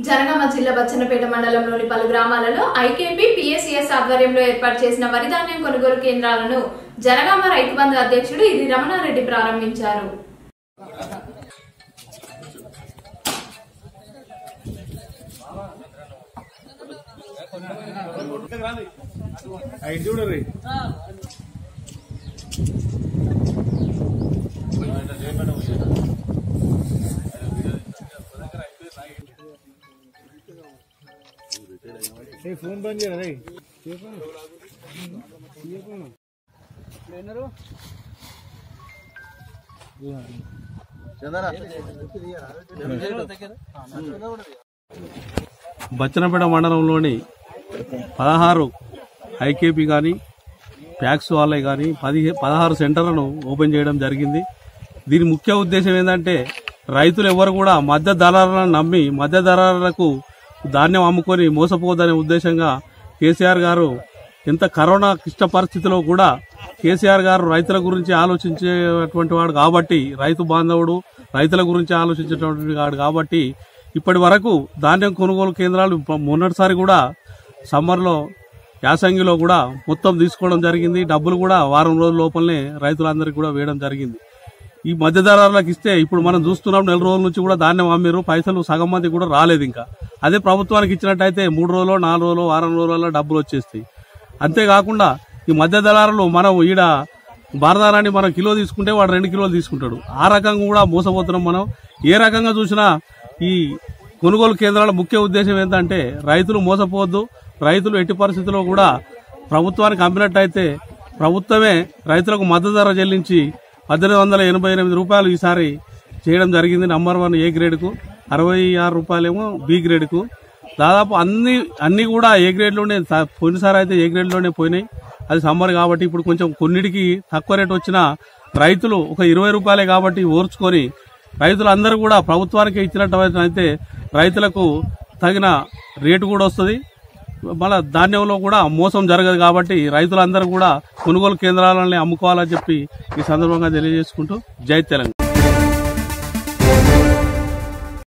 జనగామ జిల్లా బచ్చన్నపేట మండలంలోని పలు గ్రామాలలో ఐకేపీ పిఎస్సిఎస్ ఆధ్వర్యంలో ఏర్పాటు చేసిన వరి ధాన్యం కొనుగోలు కేంద్రాలను జనగామ రైతు బంధు అధ్యక్షుడు ఇది రమణారెడ్డి ప్రారంభించారు ఐదు చూడరు ఫోన్ బంద్ చేయరా రే బచ్చనపేట మండలంలోని పదహారు ఐకేపీ కానీ ప్యాక్స్ వాళ్ళే కానీ పది పదహారు సెంటర్లను ఓపెన్ చేయడం జరిగింది దీని ముఖ్య ఉద్దేశం ఏంటంటే రైతులు ఎవరు కూడా మధ్య దళాలను నమ్మి మధ్య దళాలకు ధాన్యం అమ్ముకొని మోసపోదనే ఉద్దేశంగా కేసీఆర్ గారు ఎంత కరోనా క్లిష్ట పరిస్థితిలో కూడా కేసీఆర్ గారు రైతుల గురించి ఆలోచించేటువంటి వాడు కాబట్టి రైతు బాంధవుడు రైతుల గురించి ఆలోచించేటువంటి వాడు కాబట్టి ఇప్పటి వరకు ధాన్యం కొనుగోలు కేంద్రాలు ప- మొన్నటిసారి కూడా సమ్మర్లో యాసంగిలో కూడా మొత్తం తీసుకోవడం జరిగింది డబ్బులు కూడా వారం రోజుల లోపలనే రైతులందరికీ కూడా వేయడం జరిగింది ఈ మధ్యధరాలకు ఇస్తే ఇప్పుడు మనం చూస్తున్నాం నెల రోజుల నుంచి కూడా ధాన్యం అమ్మిరు పైసలు సగం మంది కూడా రాలేదు ఇంకా అదే ప్రభుత్వానికి ఇచ్చినట్టయితే మూడు రోజులు నాలుగు రోజులు వారం రోజులలో డబ్బులు వచ్చేస్తాయి అంతేకాకుండా ఈ మధ్య దళారులు మనం ఈడ భారతారాన్ని మనం కిలో తీసుకుంటే వాడు రెండు కిలోలు తీసుకుంటాడు ఆ రకంగా కూడా మోసపోతున్నాం మనం ఏ రకంగా చూసినా ఈ కొనుగోలు కేంద్రాల ముఖ్య ఉద్దేశం ఏంటంటే రైతులు మోసపోవద్దు రైతులు ఎట్టి పరిస్థితుల్లో కూడా ప్రభుత్వానికి అమ్మినట్టయితే ప్రభుత్వమే రైతులకు మద్దతు ధర చెల్లించి పద్దెనిమిది వందల ఎనభై ఎనిమిది రూపాయలు ఈసారి చేయడం జరిగింది నంబర్ వన్ ఏ గ్రేడ్కు అరవై ఆరు రూపాయలేమో బి గ్రేడ్కు దాదాపు అన్ని అన్ని కూడా ఏ గ్రేడ్లోనే త- పోయినసారి అయితే ఏ గ్రేడ్లోనే పోయినాయి అది సమ్మర్ కాబట్టి ఇప్పుడు కొంచెం కొన్నిటికి తక్కువ రేట్ వచ్చిన రైతులు ఒక ఇరవై రూపాయలే కాబట్టి ఓర్చుకొని రైతులందరూ కూడా ప్రభుత్వానికి ఇచ్చినట్టు అయితే రైతులకు తగిన రేటు కూడా వస్తుంది మళ్ళా ధాన్యంలో కూడా మోసం జరగదు కాబట్టి రైతులందరూ కూడా కొనుగోలు కేంద్రాలని అమ్ముకోవాలని చెప్పి ఈ సందర్భంగా తెలియజేసుకుంటూ జై తెలంగాణ